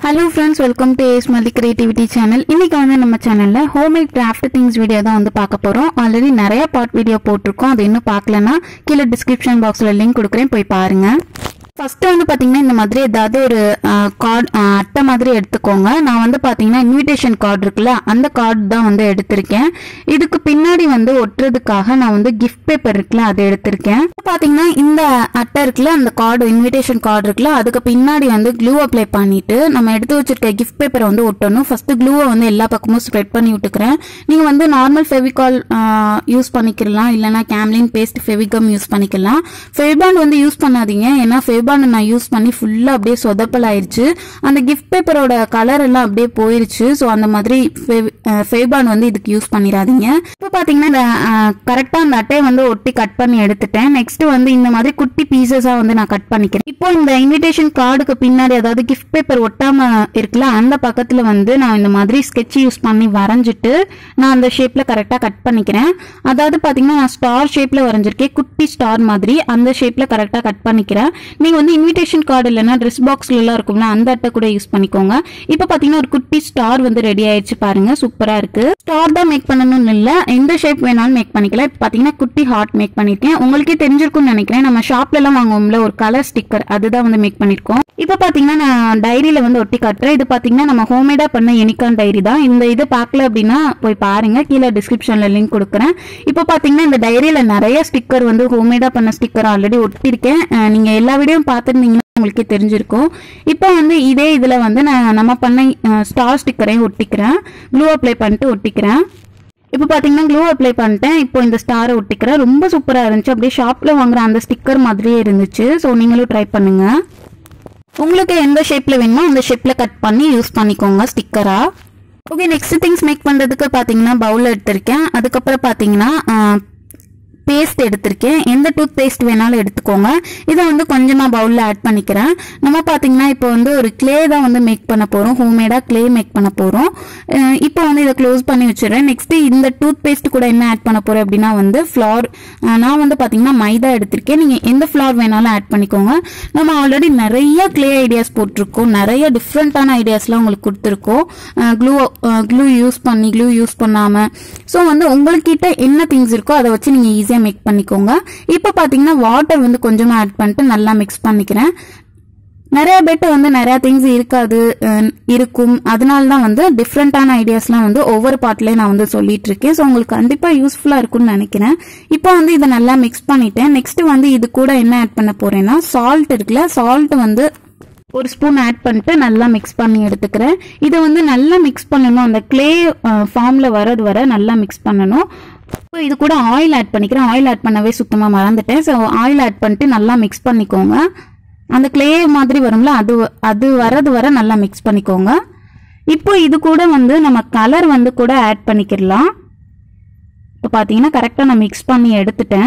hello friends welcome to ace Malli creativity channel இன்னைக்கு வந்து நம்ம சேனலில் ஹோம்மேட் கிராஃப்ட் திங்ஸ் வீடியோ தான் வந்து பார்க்க போகிறோம் ஆல்ரெடி நிறைய பார்ட் வீடியோ போட்டிருக்கோம் அது இன்னும் பார்க்கலன்னா கீழே டிஸ்கிரிப்ஷன் பாக்ஸில் லிங்க் கொடுக்குறேன் போய் பாருங்க ஃபர்ஸ்ட் வந்து பார்த்தீங்கன்னா இந்த மாதிரி ஏதாவது ஒரு கார்டு அட்டை மாதிரி எடுத்துக்கோங்க நான் வந்து பார்த்தீங்கன்னா இன்விடேஷன் கார்டு இருக்குல்ல அந்த கார்டு தான் வந்து எடுத்திருக்கேன் இதுக்கு பின்னாடி வந்து ஒட்டுறதுக்காக நான் வந்து கிஃப்ட் பேப்பர் இருக்குல்ல அதை எடுத்திருக்கேன் பார்த்தீங்கன்னா இந்த அட்டை இருக்குல்ல அந்த கார்டு இன்விடேஷன் கார்டு இருக்குல்ல அதுக்கு பின்னாடி வந்து க்ளூ அப்ளை பண்ணிட்டு நம்ம எடுத்து வச்சிருக்க கிஃப்ட் பேப்பரை வந்து ஒட்டணும் ஃபர்ஸ்ட் க்ளூவை வந்து எல்லா பக்கமும் ஸ்ப்ரெட் பண்ணி விட்டுக்கிறேன் நீங்கள் வந்து நார்மல் ஃபெவிகால் யூஸ் பண்ணிக்கலாம் இல்லைனா கேம்லின் பேஸ்ட் ஃபெவிகம் யூஸ் பண்ணிக்கலாம் ஃபெவிபாண்ட் வந்து யூஸ் பண்ணாதீங்க ஏன்னா ஃபெவிபாண்ட் நான் யூஸ் பண்ணி ஃபுல்லாக அப்படியே சொதப்பல் ஆயிடுச்சு அந்த கிஃப்ட் பேப்பரோட கலர் எல்லாம் அப்படியே போயிருச்சு ஸோ அந்த மாதிரி ஃபெவிபாண்ட் வந்து இதுக்கு யூஸ் பண்ணிடாதீங்க இப்போ பார்த்தீங்கன்னா கரெக்டாக அந்த அட்டையை வந்து ஒட்டி கட் பண்ணி எடுத்துட்டேன் நெக்ஸ்ட் வந்து இந்த மாதிரி குட்டி பீசஸாக வந்து நான் கட் பண்ணிக்கிறேன் இப்போ இந்த இன்விடேஷன் கார்டுக்கு பின்னாடி அதாவது கிஃப்ட் பேப்பர் ஒட்டாம இருக்குல்ல அந்த பக்கத்தில் வந்து நான் இந்த மாதிரி ஸ்கெட்ச் யூஸ் பண்ணி வரைஞ்சிட்டு நான் அந்த ஷேப்பில் கரெக்டாக கட் பண்ணிக்கிறேன் அதாவது பார்த்தீங்கன்னா நான் ஸ்டார் ஷேப்பில் வரைஞ்சிருக்கேன் குட்டி ஸ்டார் மாதிரி அந்த ஷேப்பில் கரெக்டாக கட் பண்ணிக்கிறேன் நீங்கள் வந்து இன்விடேஷன் கார்டு இல்லைன்னா ட்ரெஸ் பாக்ஸ்லாம் இருக்கும்ல அந்த அட்டை கூட யூஸ் பண்ணிக்கோங்க இப்போ பார்த்தீங்கன்னா ஒரு குட்டி ஸ்டார் வந்து ரெடி ஆயிடுச்சு பாருங்க சூப்பராக இருக்கு ஸ்டார் தான் மேக் பண்ணணும்னு இல்லை எந்த ஷேப் வேணாலும் மேக் பண்ணிக்கலாம் இப்போ பார்த்தீங்கன்னா குட்டி ஹார்ட் மேக் பண்ணியிருக்கேன் உங்களுக்கே தெரிஞ்சிருக்கும்னு நினைக்கிறேன் நம்ம ஷாப்ல எல்லாம் வாங்குவோம்ல ஒரு கலர் ஸ்டிக்கர் அதுதான் வந்து மேக் பண்ணியிருக்கோம் இப்போ பார்த்தீங்கன்னா நான் டைரியில வந்து ஒட்டி காட்டுறேன் இது பார்த்தீங்கன்னா நம்ம ஹோம்மேடா பண்ண யூனிகான் டைரி தான் இந்த இது பார்க்கல அப்படின்னா போய் பாருங்க கீழே டிஸ்கிரிப்ஷன்ல லிங்க் கொடுக்குறேன் இப்போ பார்த்தீங்கன்னா இந்த டைரியில நிறைய ஸ்டிக்கர் வந்து ஹோம்மேடா பண்ண ஸ்டிக்கர் ஆல்ரெடி ஒட்டியிருக்கேன் அஹ் நீங்க எல்லா வீடியோவும் பார்த்துருந்தீங்கன்னா உங்களுக்கே தெரிஞ்சிருக்கும் இப்போ வந்து இதே இதில் வந்து நான் நம்ம பண்ண ஸ்டார் ஸ்டிக்கரையும் ஒட்டிக்கிறேன் க்ளூ அப்ளை பண்ணிட்டு ஒட்டிக்கிறேன் இப்போ பார்த்தீங்கன்னா க்ளூ அப்ளை பண்ணிட்டேன் இப்போ இந்த ஸ்டாரை ஒட்டிக்கிறேன் ரொம்ப சூப்பராக இருந்துச்சு அப்படியே ஷாப்பில் வாங்குற அந்த ஸ்டிக்கர் மாதிரியே இருந்துச்சு ஸோ நீங்களும் ட்ரை பண்ணுங்க உங்களுக்கு எந்த ஷேப்பில் வேணுமோ அந்த ஷேப்பில் கட் பண்ணி யூஸ் பண்ணிக்கோங்க ஸ்டிக்கராக ஓகே நெக்ஸ்ட் திங்ஸ் மேக் பண்ணுறதுக்கு பார்த்தீங்கன்னா பவுல் எடுத்திருக்கேன் அதுக்கப்புறம் பார்த்தீங்கன்னா பேஸ்ட் எடுத்திருக்கேன் எந்த டூத் பேஸ்ட் வேணாலும் எடுத்துக்கோங்க இதை வந்து கொஞ்சமாக பவுலில் ஆட் பண்ணிக்கிறேன் நம்ம பார்த்தீங்கன்னா இப்போ வந்து ஒரு க்ளே தான் வந்து மேக் பண்ண போகிறோம் ஹோம்மேடாக க்ளே மேக் பண்ண போகிறோம் இப்போ வந்து இதை க்ளோஸ் பண்ணி வச்சிடுறேன் நெக்ஸ்ட்டு இந்த டூத் பேஸ்ட் கூட என்ன ஆட் பண்ண போகிறேன் அப்படின்னா வந்து ஃப்ளார் நான் வந்து பார்த்தீங்கன்னா மைதா எடுத்திருக்கேன் நீங்கள் எந்த ஃப்ளார் வேணாலும் ஆட் பண்ணிக்கோங்க நம்ம ஆல்ரெடி நிறைய க்ளே ஐடியாஸ் போட்டிருக்கோம் நிறைய டிஃப்ரெண்ட்டான ஐடியாஸ்லாம் உங்களுக்கு கொடுத்துருக்கோம் க்ளூ க்ளூ யூஸ் பண்ணி க்ளூ யூஸ் பண்ணாமல் ஸோ வந்து உங்கள்கிட்ட என்ன திங்ஸ் இருக்கோ அதை வச்சு நீங்கள் ஈஸியாக ஈஸியாக மேக் பண்ணிக்கோங்க இப்போ பார்த்தீங்கன்னா வாட்டர் வந்து கொஞ்சமாக ஆட் பண்ணிட்டு நல்லா மிக்ஸ் பண்ணிக்கிறேன் நிறைய பேர்ட்ட வந்து நிறைய திங்ஸ் இருக்காது இருக்கும் அதனால தான் வந்து டிஃப்ரெண்ட்டான ஐடியாஸ்லாம் வந்து ஒவ்வொரு பார்ட்லேயும் நான் வந்து சொல்லிட்டு இருக்கேன் ஸோ உங்களுக்கு கண்டிப்பாக யூஸ்ஃபுல்லாக இருக்கும்னு நினைக்கிறேன் இப்போ வந்து இதை நல்லா மிக்ஸ் பண்ணிட்டேன் நெக்ஸ்ட் வந்து இது கூட என்ன ஆட் பண்ண போறேன்னா சால்ட் இருக்குல்ல சால்ட் வந்து ஒரு ஸ்பூன் ஆட் பண்ணிட்டு நல்லா மிக்ஸ் பண்ணி எடுத்துக்கிறேன் இதை வந்து நல்லா மிக்ஸ் பண்ணணும் அந்த கிளே ஃபார்மில் வரது வர நல்லா மிக்ஸ் பண்ணணும் இப்போ இது கூட ஆயில் ஆட் பண்ணிக்கிறேன் ஆயில் ஆட் பண்ணவே சுத்தமாக மறந்துட்டேன் ஸோ ஆயில் ஆட் பண்ணிட்டு நல்லா மிக்ஸ் பண்ணிக்கோங்க அந்த கிளே மாதிரி வரும்ல அது அது வரது வர நல்லா மிக்ஸ் பண்ணிக்கோங்க இப்போ இது கூட வந்து நம்ம கலர் வந்து கூட ஆட் பண்ணிக்கிடலாம் இப்போ பார்த்தீங்கன்னா கரெக்டாக நான் மிக்ஸ் பண்ணி எடுத்துட்டேன்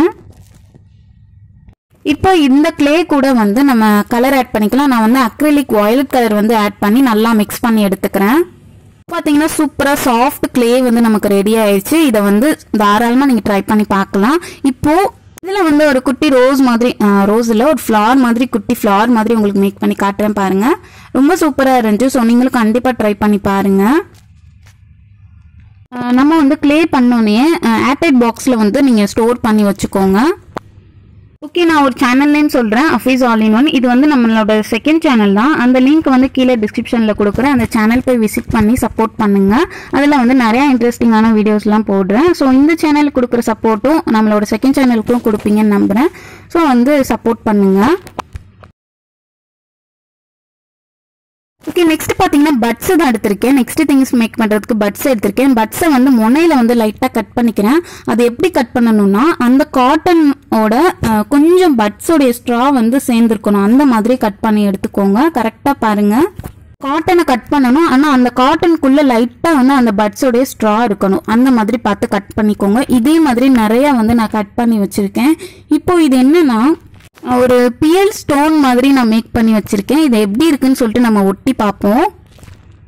இப்போ இந்த கிளே கூட வந்து நம்ம கலர் ஆட் பண்ணிக்கலாம் நான் வந்து அக்ரிலிக் வயலட் கலர் வந்து ஆட் பண்ணி நல்லா மிக்ஸ் பண்ணி எடுத்துக்கிறேன் பார்த்தீங்கன்னா சூப்பராக சாஃப்ட் கிளே வந்து நமக்கு ரெடி ஆயிடுச்சு இதை வந்து தாராளமாக நீங்கள் ட்ரை பண்ணி பார்க்கலாம் இப்போ இதில் வந்து ஒரு குட்டி ரோஸ் மாதிரி ரோஸில் ஒரு ஃப்ளார் மாதிரி குட்டி ஃப்ளார் மாதிரி உங்களுக்கு மேக் பண்ணி காட்டுறேன் பாருங்க ரொம்ப சூப்பராக இருந்துச்சு ஸோ நீங்களும் கண்டிப்பாக ட்ரை பண்ணி பாருங்க நம்ம வந்து கிளே பண்ணோன்னே ஏர்டைட் பாக்ஸில் வந்து நீங்கள் ஸ்டோர் பண்ணி வச்சுக்கோங்க ஓகே நான் ஒரு சேனல் நேம் சொல்கிறேன் அஃபீஸ் ஆல் இன் ஒன் இது வந்து நம்மளோட செகண்ட் சேனல் தான் அந்த லிங்க் வந்து கீழே டிஸ்கிரிப்ஷனில் கொடுக்குறேன் அந்த சேனல் போய் விசிட் பண்ணி சப்போர்ட் பண்ணுங்கள் அதில் வந்து நிறையா இன்ட்ரெஸ்டிங்கான வீடியோஸ்லாம் போடுறேன் ஸோ இந்த சேனலுக்கு கொடுக்குற சப்போர்ட்டும் நம்மளோட செகண்ட் சேனலுக்கும் கொடுப்பீங்கன்னு நம்புகிறேன் ஸோ வந்து சப்போர்ட் பண்ணுங்கள் ஓகே நெக்ஸ்ட் பார்த்தீங்கன்னா பட்ஸ் தான் எடுத்திருக்கேன் நெக்ஸ்ட் திங்ஸ் மேக் பண்ணுறதுக்கு பட்ஸ் எடுத்திருக்கேன் பட்ஸை வந்து முனையில் வந்து லைட்டாக கட் பண்ணிக்கிறேன் அது எப்படி கட் பண்ணணும்னா அந்த காட்டனோட கொஞ்சம் பட்ஸோடைய ஸ்ட்ரா வந்து சேர்ந்துருக்கணும் அந்த மாதிரி கட் பண்ணி எடுத்துக்கோங்க கரெக்டாக பாருங்கள் காட்டனை கட் பண்ணணும் ஆனால் அந்த காட்டனுக்குள்ளே லைட்டாக வந்து அந்த பட்ஸோடைய ஸ்ட்ரா இருக்கணும் அந்த மாதிரி பார்த்து கட் பண்ணிக்கோங்க இதே மாதிரி நிறையா வந்து நான் கட் பண்ணி வச்சுருக்கேன் இப்போ இது என்னன்னா ஒரு பியல் ஸ்டோன் மாதிரி நான் மேக் பண்ணி வச்சிருக்கேன் இது எப்படி இருக்குன்னு சொல்லிட்டு நம்ம ஒட்டி பார்ப்போம்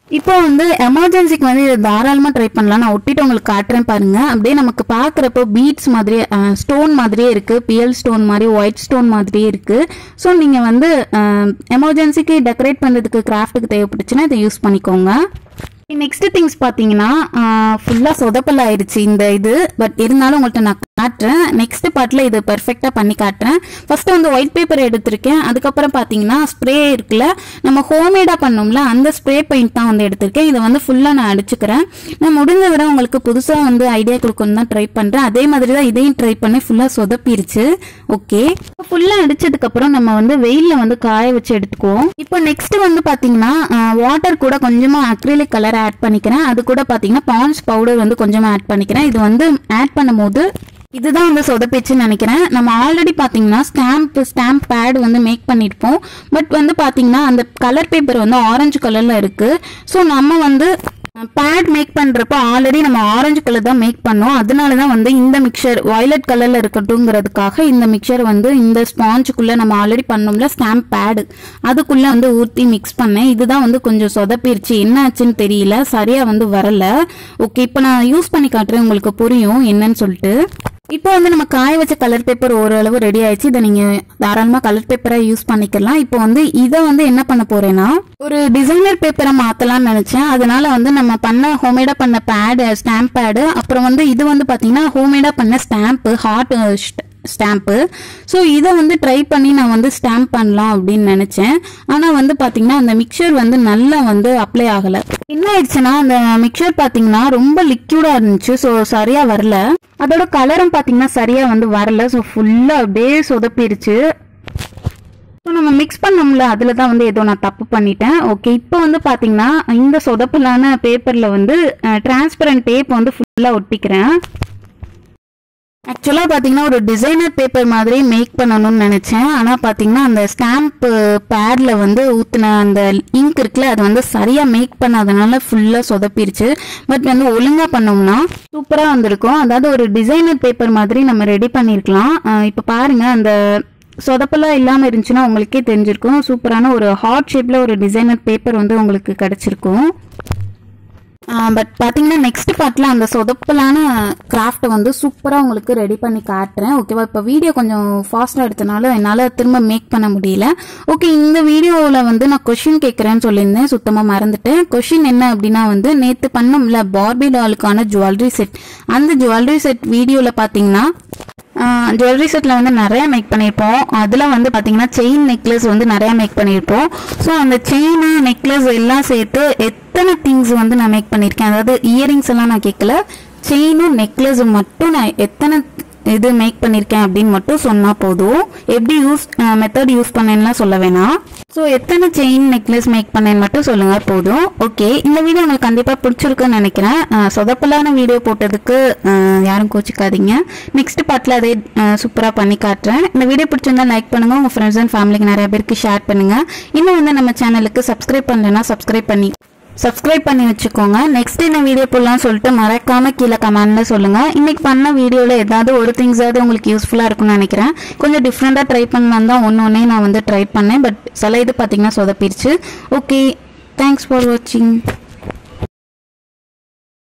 இப்போ வந்து எமர்ஜென்சிக்கு வந்து இதை தாராளமாக ட்ரை பண்ணலாம் நான் ஒட்டிட்டு உங்களுக்கு காட்டுறேன் பாருங்க அப்படியே நமக்கு பார்க்குறப்போ பீட்ஸ் மாதிரியே ஸ்டோன் மாதிரியே இருக்கு பியல் ஸ்டோன் மாதிரி ஒயிட் ஸ்டோன் மாதிரியே இருக்கு ஸோ நீங்கள் வந்து எமர்ஜென்சிக்கு டெக்கரேட் பண்ணுறதுக்கு கிராஃப்ட்டுக்கு தேவைப்பட்டுச்சுன்னா இதை யூஸ் பண்ணிக்கோங்க நெக்ஸ்ட் திங்ஸ் பார்த்தீங்கன்னா ஃபுல்லாக சொதப்பல் ஆயிடுச்சு இந்த இது பட் இருந்தாலும் உங்கள்கிட்ட நான் காட்டுறேன் நெக்ஸ்ட் பார்ட்டில் இது பெர்ஃபெக்டாக பண்ணி காட்டுறேன் ஃபர்ஸ்ட் வந்து ஒயிட் பேப்பர் எடுத்திருக்கேன் அதுக்கப்புறம் பார்த்தீங்கன்னா ஸ்ப்ரே இருக்குல்ல நம்ம ஹோம்மேடாக பண்ணோம்ல அந்த ஸ்ப்ரே பெயிண்ட் தான் வந்து எடுத்திருக்கேன் இதை வந்து ஃபுல்லாக நான் அடிச்சுக்கிறேன் நான் முடிஞ்ச வரை உங்களுக்கு புதுசாக வந்து ஐடியா கொடுக்கணும் தான் ட்ரை பண்ணுறேன் அதே மாதிரி தான் இதையும் ட்ரை பண்ணி ஃபுல்லாக சொதப்பிருச்சு ஓகே ஃபுல்லாக அடிச்சதுக்கப்புறம் நம்ம வந்து வெயிலில் வந்து காய வச்சு எடுத்துக்குவோம் இப்போ நெக்ஸ்ட் வந்து பார்த்தீங்கன்னா வாட்டர் கூட கொஞ்சமாக அக்ரிலிக் கலர் ஆட் பண்ணிக்கிறேன் அது கூட பார்த்தீங்கன்னா பான்ஸ் பவுடர் வந்து கொஞ்சமாக ஆட் பண்ணிக்கிறேன் இது வந்து ஆட் பண்ணும்போது இதுதான் வந்து சொதப்பிச்சுன்னு நினைக்கிறேன் நம்ம ஆல்ரெடி பார்த்தீங்கன்னா ஸ்டாம்ப் ஸ்டாம்ப் பேட் வந்து மேக் பண்ணியிருப்போம் பட் வந்து பார்த்தீங்கன்னா அந்த கலர் பேப்பர் வந்து ஆரஞ்சு கலரில் இருக்குது ஸோ நம்ம வந்து பேட் மேக் பண்ணுறப்போ ஆல்ரெடி நம்ம ஆரஞ்சு கலர் தான் மேக் பண்ணோம் அதனால தான் வந்து இந்த மிக்சர் வயலட் கலரில் இருக்கட்டும்ங்கிறதுக்காக இந்த மிக்சர் வந்து இந்த ஸ்பாஞ்சுக்குள்ளே நம்ம ஆல்ரெடி பண்ணோம்ல ஸ்டாம்ப் பேடு அதுக்குள்ளே வந்து ஊற்றி மிக்ஸ் பண்ணேன் இதுதான் வந்து கொஞ்சம் சொதப்பிருச்சு என்ன ஆச்சுன்னு தெரியல சரியாக வந்து வரல ஓகே இப்போ நான் யூஸ் பண்ணி காட்டுறேன் உங்களுக்கு புரியும் என்னன்னு சொல்லிட்டு இப்போ வந்து நம்ம காய வச்ச கலர் பேப்பர் ஓரளவு ரெடி ஆயிடுச்சு இதை நீங்க தாராளமா கலர் பேப்பரா யூஸ் பண்ணிக்கலாம் இப்போ வந்து இதை வந்து என்ன பண்ண போறேன்னா ஒரு டிசைனர் பேப்பரை மாத்தலாம்னு நினைச்சேன் அதனால வந்து நம்ம பண்ண ஹோம்மேடா பண்ண பேடு ஸ்டாம்ப் பேடு அப்புறம் வந்து இது வந்து பாத்தீங்கன்னா ஹோம்மேடா பண்ண ஸ்டாம்ப் ஹார்ட் ஸ்டாம்ப்பு ஸோ இதை வந்து ட்ரை பண்ணி நான் வந்து ஸ்டாம்ப் பண்ணலாம் அப்படின்னு நினச்சேன் ஆனால் வந்து பார்த்தீங்கன்னா அந்த மிக்சர் வந்து நல்லா வந்து அப்ளை ஆகலை என்ன ஆயிடுச்சுன்னா அந்த மிக்சர் பார்த்தீங்கன்னா ரொம்ப லிக்யூடாக இருந்துச்சு ஸோ சரியாக வரல அதோட கலரும் பார்த்தீங்கன்னா சரியாக வந்து வரல ஸோ ஃபுல்லாக அப்படியே சொதப்பிருச்சு ஸோ நம்ம மிக்ஸ் பண்ணோம்ல அதில் தான் வந்து ஏதோ நான் தப்பு பண்ணிட்டேன் ஓகே இப்போ வந்து பார்த்தீங்கன்னா இந்த சொதப்பலான பேப்பரில் வந்து டிரான்ஸ்பரண்ட் டேப் வந்து ஃபுல்லாக ஒட்டிக்கிறேன் ஆக்சுவலாக பார்த்தீங்கன்னா ஒரு டிசைனர் பேப்பர் மாதிரி மேக் பண்ணணும்னு நினச்சேன் ஆனால் பார்த்தீங்கன்னா அந்த ஸ்டாம்ப் பேடில் வந்து ஊற்றின அந்த இங்க் இருக்குல்ல அது வந்து சரியாக மேக் பண்ணாதனால ஃபுல்லாக சொதப்பிருச்சு பட் வந்து ஒழுங்காக பண்ணோம்னா சூப்பராக வந்திருக்கும் அதாவது ஒரு டிசைனர் பேப்பர் மாதிரி நம்ம ரெடி பண்ணியிருக்கலாம் இப்போ பாருங்கள் அந்த சொதப்பெல்லாம் இல்லாமல் இருந்துச்சுன்னா உங்களுக்கே தெரிஞ்சிருக்கும் சூப்பரான ஒரு ஹார்ட் ஷேப்பில் ஒரு டிசைனர் பேப்பர் வந்து உங்களுக்கு கிடச்சிருக்கும் பட் பார்த்தீங்கன்னா நெக்ஸ்ட் பார்ட்டில் அந்த சொதப்பலான கிராஃப்ட்டை வந்து சூப்பராக உங்களுக்கு ரெடி பண்ணி காட்டுறேன் ஓகேவா இப்போ வீடியோ கொஞ்சம் ஃபாஸ்ட்டாக எடுத்தனால என்னால் திரும்ப மேக் பண்ண முடியல ஓகே இந்த வீடியோவில் வந்து நான் கொஷின் கேட்குறேன்னு சொல்லியிருந்தேன் சுத்தமாக மறந்துட்டேன் கொஷின் என்ன அப்படின்னா வந்து நேற்று பண்ணோம்ல பார்பி டாலுக்கான ஜுவல்லரி செட் அந்த ஜுவல்லரி செட் வீடியோவில் பார்த்தீங்கன்னா ஜுவல்லரி செட்டில் வந்து நிறைய மேக் பண்ணியிருப்போம் அதில் வந்து பார்த்தீங்கன்னா செயின் நெக்லஸ் வந்து நிறைய மேக் பண்ணியிருப்போம் ஸோ அந்த செயின் நெக்லஸ் எல்லாம் சேர்த்து எத்தனை திங்ஸ் வந்து நான் மேக் பண்ணியிருக்கேன் அதாவது இயரிங்ஸ் எல்லாம் நான் கேட்கல செயினும் நெக்லஸும் மட்டும் நான் எத்தனை இது மேக் பண்ணியிருக்கேன் அப்படின்னு மட்டும் சொன்னால் போதும் எப்படி யூஸ் மெத்தட் யூஸ் பண்ணேன்லாம் சொல்ல வேணாம் ஸோ எத்தனை செயின் நெக்லஸ் மேக் பண்ணேன்னு மட்டும் சொல்லுங்க போதும் ஓகே இந்த வீடியோ உங்களுக்கு கண்டிப்பாக பிடிச்சிருக்குன்னு நினைக்கிறேன் அஹ், சொதப்பலான வீடியோ போட்டதுக்கு அஹ், யாரும் கோச்சிக்காதீங்க நெக்ஸ்ட் பார்ட்டில் அதே சூப்பராக பண்ணி காட்டுறேன் இந்த வீடியோ பிடிச்சிருந்தா லைக் பண்ணுங்க உங்கள் ஃப்ரெண்ட்ஸ் அண்ட் ஃபேமிலிக்கு நிறைய பேருக்கு ஷேர் பண்ணுங்க இன்னும் வந்து நம்ம சேனலுக்கு சப்ஸ்கிரைப் பண்ணலைன்னா சப்ஸ்கிரைப் பண்ணி சப்ஸ்கிரைப் பண்ணி வச்சுக்கோங்க நெக்ஸ்ட் என்ன வீடியோ போடலாம் சொல்லிட்டு மறக்காம கீழே கமெண்ட்ல சொல்லுங்க இன்னைக்கு பண்ண வீடியோல ஏதாவது ஒரு திங்ஸாவது உங்களுக்கு யூஸ்ஃபுல்லா இருக்கும்னு நினைக்கிறேன் கொஞ்சம் டிஃப்ரெண்டா ட்ரை பண்ணலாம் தான் ஒன்று ஒன்னே நான் வந்து ட்ரை பண்ணேன் பட் சில இது பார்த்தீங்கன்னா சொதப்பிருச்சு ஓகே தேங்க்ஸ் ஃபார் வாட்சிங்